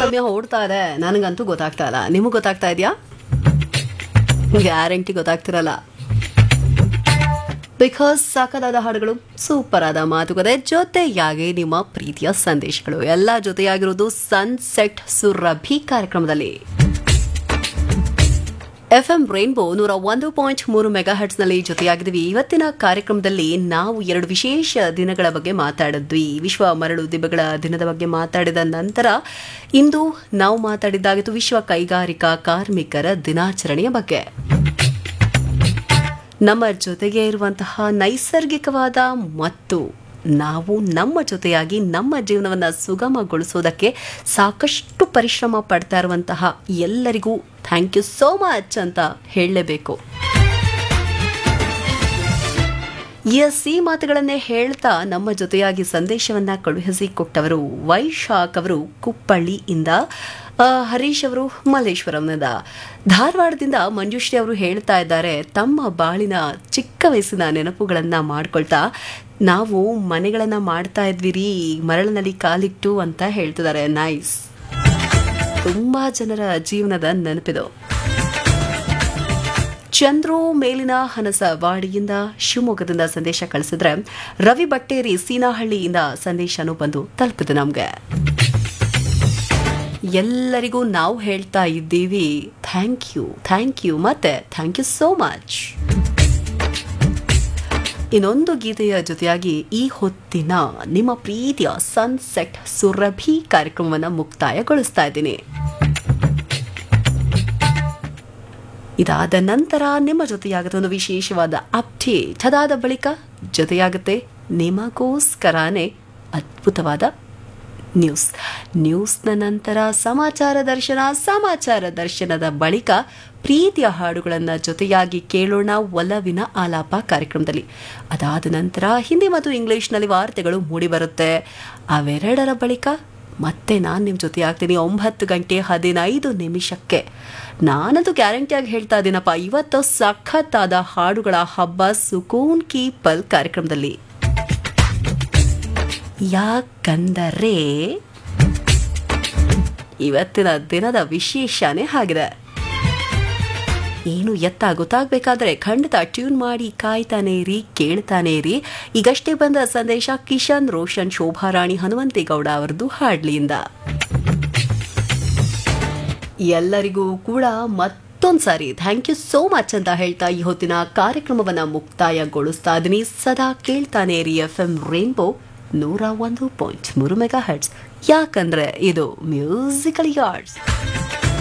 ಸಮಯ ಓಡ್ತಾ ಇದೆ ನನಗಂತೂ ಗೊತ್ತಾಗ್ತಾ ಇಲ್ಲ ನಿಮಗೆ ಗೊತ್ತಾಗ್ತಾ ಇದೆಯಾ ಗ್ಯಾರಂಟಿ ಗೊತ್ತಾಗ್ತಿರಲ್ಲ ಬಿಕಾಸ್ ಸಾಕದಾದ ಹಾಡುಗಳು ಸೂಪರ್ ಆದ ಮಾತುಕತೆ ಜೊತೆಯಾಗಿ ನಿಮ್ಮ ಪ್ರೀತಿಯ ಸಂದೇಶಗಳು ಎಲ್ಲ ಜೊತೆಯಾಗಿರೋದು ಸನ್ಸೆಟ್ ಸುರಭಿ ಕಾರ್ಯಕ್ರಮದಲ್ಲಿ ಎಫ್ ಎಂ ರೈನ್ಬೋ ನೂರ ಒಂದು ಪಾಯಿಂಟ್ ಮೂರು ಮೆಗಾ ನಲ್ಲಿ ಜೊತೆಯಾಗಿದ್ದೀವಿ ಇವತ್ತಿನ ಕಾರ್ಯಕ್ರಮದಲ್ಲಿ ನಾವು ಎರಡು ವಿಶೇಷ ದಿನಗಳ ಬಗ್ಗೆ ಮಾತಾಡಿದ್ವಿ ವಿಶ್ವ ಮರಳು ದಿಬ್ಬಗಳ ದಿನದ ಬಗ್ಗೆ ಮಾತಾಡಿದ ನಂತರ ಇಂದು ನಾವು ಮಾತಾಡಿದ್ದಾಗಿತ್ತು ವಿಶ್ವ ಕೈಗಾರಿಕಾ ಕಾರ್ಮಿಕರ ದಿನಾಚರಣೆಯ ಬಗ್ಗೆ ನಮ್ಮ ಜೊತೆಗೆ ಇರುವಂತಹ ನೈಸರ್ಗಿಕವಾದ ಮತ್ತು ನಾವು ನಮ್ಮ ಜೊತೆಯಾಗಿ ನಮ್ಮ ಜೀವನವನ್ನು ಸುಗಮಗೊಳಿಸೋದಕ್ಕೆ ಸಾಕಷ್ಟು ಪರಿಶ್ರಮ ಪಡ್ತಾ ಇರುವಂತಹ ಎಲ್ಲರಿಗೂ ಥ್ಯಾಂಕ್ ಯು ಸೋ ಮಚ್ ಅಂತ ಹೇಳಲೇಬೇಕು ಎಸ್ ಈ ಮಾತುಗಳನ್ನೇ ಹೇಳ್ತಾ ನಮ್ಮ ಜೊತೆಯಾಗಿ ಸಂದೇಶವನ್ನ ಕಳುಹಿಸಿ ಕೊಟ್ಟವರು ವೈಶಾಖ್ ಅವರು ಕುಪ್ಪಳ್ಳಿಯಿಂದ ಆ, ಹರೀಶ್ ಅವರು ಮಲ್ಲೇಶ್ವರಂನಿಂದ ಧಾರವಾಡದಿಂದ ಮಂಜುಶ್ರೀ ಅವರು ಹೇಳ್ತಾ ಇದ್ದಾರೆ ತಮ್ಮ ಬಾಳಿನ ಚಿಕ್ಕ ವಯಸ್ಸಿನ ನೆನಪುಗಳನ್ನ ಮಾಡ್ಕೊಳ್ತಾ ನಾವು ಮನೆಗಳನ್ನ ಮಾಡ್ತಾ ಇದ್ವಿ ರೀ ಮರಳಿನಲ್ಲಿ ಕಾಲಿಟ್ಟು ಅಂತ ಹೇಳ್ತಿದ್ದಾರೆ ನೈಸ್ ತುಂಬಾ ಜನರ ಜೀವನದ ನೆನಪಿದು ಚಂದ್ರು ಮೇಲಿನ ಹನಸವಾಡಿಯಿಂದ ಶಿವಮೊಗ್ಗದಿಂದ ಸಂದೇಶ ಕಳಿಸಿದ್ರೆ ರವಿ ಬಟ್ಟೇರಿ ಸೀನಾಹಳ್ಳಿಯಿಂದ ಸಂದೇಶನೂ ಬಂದು ತಲುಪಿದೆ ನಮ್ಗೆ ಎಲ್ಲರಿಗೂ ನಾವು ಹೇಳ್ತಾ ಇದ್ದೀವಿ ಥ್ಯಾಂಕ್ ಯು ಥ್ಯಾಂಕ್ ಯು ಮತ್ತೆ ಥ್ಯಾಂಕ್ ಯು ಸೋ ಮಚ್ ಇನ್ನೊಂದು ಗೀತೆಯ ಜೊತೆಯಾಗಿ ಈ ಹೊತ್ತಿನ ನಿಮ್ಮ ಪ್ರೀತಿಯ ಸನ್ಸೆಟ್ ಸುರಭಿ ಕಾರ್ಯಕ್ರಮವನ್ನು ಮುಕ್ತಾಯಗೊಳಿಸ್ತಾ ಇದ್ದೀನಿ ಇದಾದ ನಂತರ ನಿಮ್ಮ ಜೊತೆಯಾಗುತ್ತೆ ಒಂದು ವಿಶೇಷವಾದ ಅಪ್ಡೇಟ್ ಅದಾದ ಬಳಿಕ ಜೊತೆಯಾಗುತ್ತೆ ನಿಮಗೋಸ್ಕರನೇ ಅದ್ಭುತವಾದ ನ್ಯೂಸ್ ನ್ಯೂಸ್ನ ನಂತರ ಸಮಾಚಾರ ದರ್ಶನ ಸಮಾಚಾರ ದರ್ಶನದ ಬಳಿಕ ಪ್ರೀತಿಯ ಹಾಡುಗಳನ್ನು ಜೊತೆಯಾಗಿ ಕೇಳೋಣ ಒಲವಿನ ಆಲಾಪ ಕಾರ್ಯಕ್ರಮದಲ್ಲಿ ಅದಾದ ನಂತರ ಹಿಂದಿ ಮತ್ತು ಇಂಗ್ಲಿಷ್ನಲ್ಲಿ ವಾರ್ತೆಗಳು ಮೂಡಿಬರುತ್ತೆ ಅವೆರಡರ ಬಳಿಕ ಮತ್ತೆ ನಾನು ನಿಮ್ಮ ಜೊತೆ ಆಗ್ತೀನಿ ಒಂಬತ್ತು ಗಂಟೆ ಹದಿನೈದು ನಿಮಿಷಕ್ಕೆ ನಾನದು ಗ್ಯಾರಂಟಿಯಾಗಿ ಹೇಳ್ತಾ ಇದ್ದೀನಪ್ಪ ಇವತ್ತು ಸಖತ್ತಾದ ಹಾಡುಗಳ ಹಬ್ಬ ಸುಕೂನ್ ಕಿ ಪಲ್ ಕಾರ್ಯಕ್ರಮದಲ್ಲಿ ಯಾಕಂದರೆ ಇವತ್ತಿನ ದಿನದ ವಿಶೇಷನೇ ಆಗಿದೆ ಏನು ಎತ್ತ ಗೊತ್ತಾಗಬೇಕಾದ್ರೆ ಖಂಡಿತ ಟ್ಯೂನ್ ಮಾಡಿ ಕಾಯ್ತಾನೆ ಇರಿ ಕೇಳ್ತಾನೆ ಇರಿ ಈಗಷ್ಟೇ ಬಂದ ಸಂದೇಶ ಕಿಶನ್ ರೋಷನ್ ಶೋಭಾರಾಣಿ ಹನುಮಂತೇಗೌಡ ಅವರದ್ದು ಹಾಡ್ಲಿಯಿಂದ ಎಲ್ಲರಿಗೂ ಕೂಡ ಮತ್ತೊಂದ್ಸಾರಿ ಥ್ಯಾಂಕ್ ಯು ಸೋ ಮಚ್ ಅಂತ ಹೇಳ್ತಾ ಈ ಹೊತ್ತಿನ ಕಾರ್ಯಕ್ರಮವನ್ನ ಮುಕ್ತಾಯಗೊಳಿಸ್ತಾ ಇದೀನಿ ಸದಾ ಕೇಳ್ತಾನೆ ಇರಿ ಎಫ್ ಎಂ ರೇನ್ಬೋ ನೂರ ಒಂದು ಪಾಯಿಂಟ್ ಮೂರು ಮೆಗಾ ಹರ್ಟ್ಸ್ ಯಾಕಂದ್ರೆ ಇದು ಮ್ಯೂಸಿಕಲ್ ಯಾರ್ಡ್ಸ್